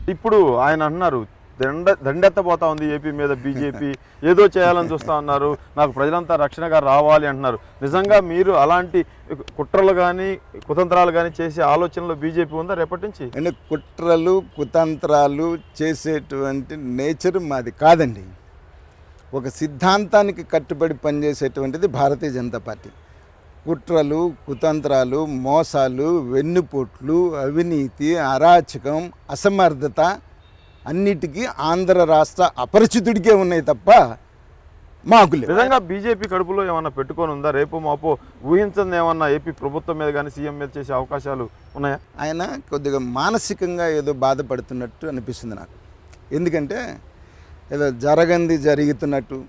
ఇప్పుడు ఆయన అంటున్నారు దండ దండెత్తబోతా ఉంది ఏపీ మీద బీజేపీ ఏదో చేయాలని చూస్తా ఉన్నారు నాకు ప్రజలంతా రక్షణగా రావాలి అంటున్నారు నిజంగా మీరు అలాంటి కుట్రలు కానీ కుతంత్రాలు కానీ చేసే ఆలోచనలో బీజేపీ ఉందా రేపటి నుంచి అంటే కుట్రలు కుతంత్రాలు చేసేటువంటి నేచర్ మాది కాదండి ఒక సిద్ధాంతానికి కట్టుబడి పనిచేసేటువంటిది భారతీయ జనతా పార్టీ కుట్రలు కుతంత్రాలు మోసాలు వెన్నుపోట్లు అవినీతి అరాచకం అసమర్థత అన్నిటికీ ఆంధ్ర రాష్ట్ర అపరిచితుడికే ఉన్నాయి తప్ప మాకు లేవు నిజంగా బీజేపీ కడుపులో ఏమన్నా పెట్టుకొని ఉందా రేపు మాపో ఊహించని ఏమన్నా ఏపీ ప్రభుత్వం మీద కానీ సీఎం మీద చేసే అవకాశాలు ఉన్నాయా ఆయన కొద్దిగా మానసికంగా ఏదో బాధపడుతున్నట్టు అనిపిస్తుంది నాకు ఎందుకంటే ఏదో జరగంది జరుగుతున్నట్టు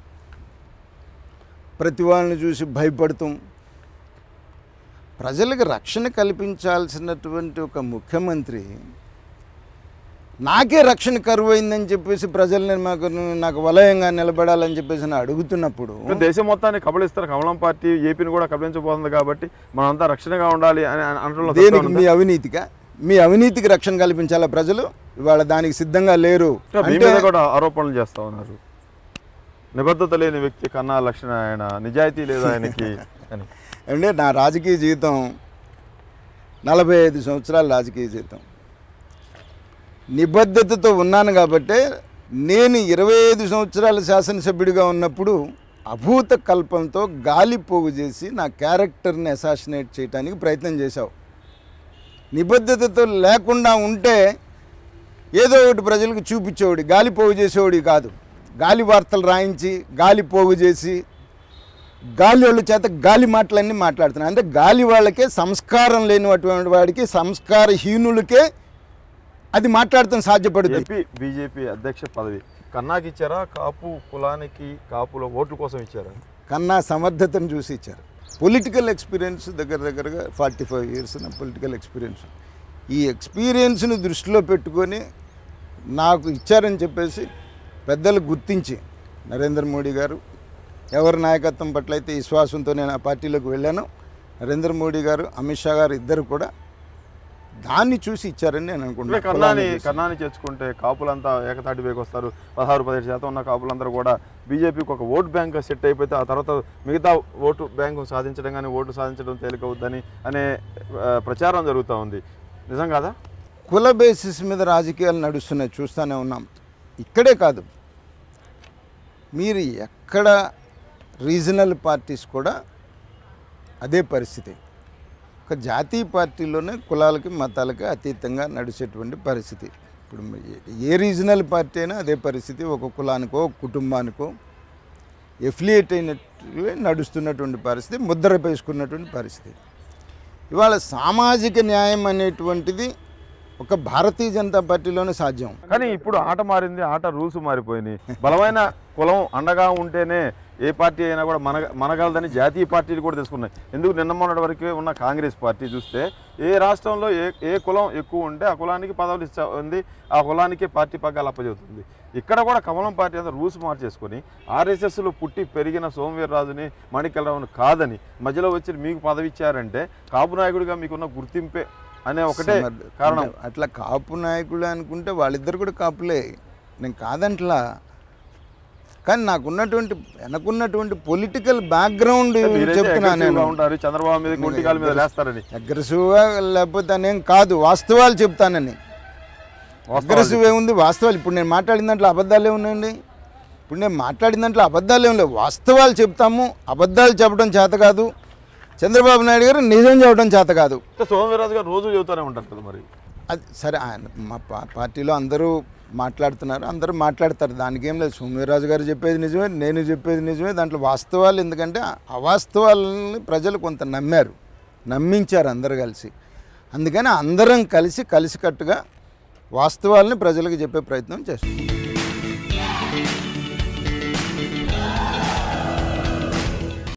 ప్రతి వాళ్ళని చూసి భయపడుతూ ప్రజలకు రక్షణ కల్పించాల్సినటువంటి ఒక ముఖ్యమంత్రి నాకే రక్షణ కరువు అయిందని చెప్పేసి ప్రజల్ని మాకు నాకు వలయంగా నిలబడాలని చెప్పేసి అని అడుగుతున్నప్పుడు ఇంకా దేశం మొత్తాన్ని కబలిస్తారు కమలం పార్టీ ఏపీని కూడా కబలించబోతుంది కాబట్టి మనంతా రక్షణగా ఉండాలి అని అని అనడంలో దేనికి తప్పేముందా? మీ అవినీతిగా మీ అవినీతికి రక్షణ కల్పించాలా ప్రజలు ఇవాళ దానికి సిద్ధంగా లేరు ఇంకా మీ అంటే మీద కూడా ఆరోపణలు చేస్తా ఉన్నారు నిబద్ధత లేని వ్యక్తి కన్నా లక్షణ ఆయన నిజాయితీ లేదు ఆయనకి అని అంటే నా రాజకీయ జీవితం నలభై ఐదు సంవత్సరాల రాజకీయ జీవితం నిబద్ధతతో ఉన్నాను కాబట్టి నేను ఇరవై ఐదు సంవత్సరాల శాసనసభ్యుడిగా ఉన్నప్పుడు అభూత కల్పంతో గాలి పోగు చేసి నా క్యారెక్టర్ని అసాసినేట్ చేయడానికి ప్రయత్నం చేశావు నిబద్ధతతో లేకుండా ఉంటే ఏదో ఒకటి ప్రజలకు చూపించేవాడి గాలి పోగు చేసేవాడి కాదు గాలి వార్తలు రాయించి గాలి పోగు చేసి గాలి వాళ్ళ చేత గాలి మాటలన్నీ మాట్లాడుతున్నాను అంటే గాలి వాళ్ళకే సంస్కారం లేనిటువంటి వాడికి సంస్కారహీనులకే అది మాట్లాడటం సాధ్యపడుతుంది ఏపీ బీజేపీ అధ్యక్ష పదవి కన్నాకి ఇచ్చారా కాపు కులానికి కాపుల ఓట్ల కోసం ఇచ్చారా కన్నా సమర్థతను చూసి ఇచ్చారు పొలిటికల్ ఎక్స్పీరియన్స్ దగ్గర దగ్గరగా ఫార్టీ ఫైవ్ ఇయర్స్ నా పొలిటికల్ ఎక్స్పీరియన్స్ ఈ ఎక్స్పీరియన్స్ని దృష్టిలో పెట్టుకొని నాకు ఇచ్చారని చెప్పేసి పెద్దలు గుర్తించి నరేంద్ర మోడీ గారు ఎవరి నాయకత్వం పట్ల అయితే విశ్వాసంతో నేను ఆ పార్టీలోకి వెళ్ళాను నరేంద్ర మోడీ గారు అమిత్ షా గారు ఇద్దరు కూడా దాన్ని చూసి ఇచ్చారని నేను అంటే అనుకుంటున్నాను కన్నాని కన్నాని చేర్చుకుంటే కాపులంతా ఏకతాటి వేకి వస్తారు పదహారు పదిహేడు శాతం ఉన్న కాపులందరూ కూడా బీజేపీకి ఒక ఓటు బ్యాంక్ సెట్ అయిపోతే ఆ తర్వాత మిగతా ఓటు బ్యాంకు సాధించడం కానీ ఓటు సాధించడం తేలికవుద్దని అనే ఆ, ప్రచారం జరుగుతూ ఉంది నిజం కాదా కుల బేసిస్ మీద రాజకీయాలు నడుస్తున్నాయి చూస్తూనే ఉన్నాం ఇక్కడే కాదు మీరు ఎక్కడ రీజనల్ పార్టీస్ కూడా అదే పరిస్థితి ఒక జాతీయ పార్టీలోనే కులాలకి మతాలకి అతీతంగా నడిచేటువంటి పరిస్థితి ఇప్పుడు ఏ- ఏ రీజనల్ పార్టీ అయినా అదే పరిస్థితి ఒక కులానికో ఒక కుటుంబానికో ఎఫిలియేట్ అయినట్టు నడుస్తున్నటువంటి పరిస్థితి ముద్ర వేసుకున్నటువంటి పరిస్థితి ఇవాళ సామాజిక న్యాయం అనేటువంటిది ఒక భారతీయ జనతా పార్టీలోనే సాధ్యం కానీ ఇప్పుడు ఆట మారింది ఆట రూల్స్ మారిపోయినాయి బలమైన కులం అండగా ఉంటేనే ఏ పార్టీ అయినా కూడా మన మనగలదని జాతీయ పార్టీలు కూడా తెలుసుకున్నాయి ఎందుకు నిన్న మొన్నటి వరకు ఉన్న కాంగ్రెస్ పార్టీ చూస్తే ఏ రాష్ట్రంలో ఏ ఏ కులం ఎక్కువ ఉంటే ఆ కులానికి పదవులు ఇచ్చా ఉంది ఆ కులానికి పార్టీ పగ్గాలు అప్పచెబుతుంది ఇక్కడ కూడా కమలం పార్టీ అంతా రూల్స్ మార్చేసుకొని ఆర్ఎస్ఎస్లో పుట్టి పెరిగిన సోమవీర్రాజుని మాణిక్యరావుని కాదని మధ్యలో వచ్చి మీకు పదవి ఇచ్చారంటే కాపు నాయకుడిగా మీకున్న గుర్తింపే అనే ఒకటే సమర్థ- కారణం అంటే అట్లా కాపు నాయకులు అనుకుంటే వాళ్ళిద్దరు కూడా కాపులే నేను కాదంట్లా కానీ నాకున్నటువంటి వెనకున్నటువంటి పొలిటికల్ బ్యాక్గ్రౌండ్ మీరైతే చెప్తున్నా aggressive నేను గా ఉంటారు చంద్రబాబు మీద కొంటికాల మీద లేస్తారని అగ్రెసివ్గా లేకపోతే అనేం కాదు వాస్తవాలు చెప్తానని అగ్రెసివ్ ఏముంది వాస్తవాలు ఇప్పుడు నేను మాట్లాడిన దాంట్లో అబద్ధాలే ఉన్నాయండి ఇప్పుడు నేను మాట్లాడిన దాంట్లో అబద్ధాలే ఉన్నాయి వాస్తవాలు చెప్తాము అబద్ధాలు చెప్పడం చేత కాదు చంద్రబాబు నాయుడు గారు నిజం చెప్పడం చేత కాదు సోమవీరాజు గారు రోజు చెబుతూనే ఉంటారు కదా మరి అది సరే ఆయన మా పా- పార్టీలో అందరూ మాట్లాడుతున్నారు అందరూ మాట్లాడతారు దానికి ఏం లేదు సోమవీరాజు గారు చెప్పేది నిజమే నేను చెప్పేది నిజమే దాంట్లో వాస్తవాలు ఎందుకంటే అవాస్తవాలని ప్రజలు కొంత నమ్మారు నమ్మించారు అందరు కలిసి అందుకని అందరం కలిసి కలిసికట్టుగా వాస్తవాలని ప్రజలకు చెప్పే ప్రయత్నం చేస్తున్నాం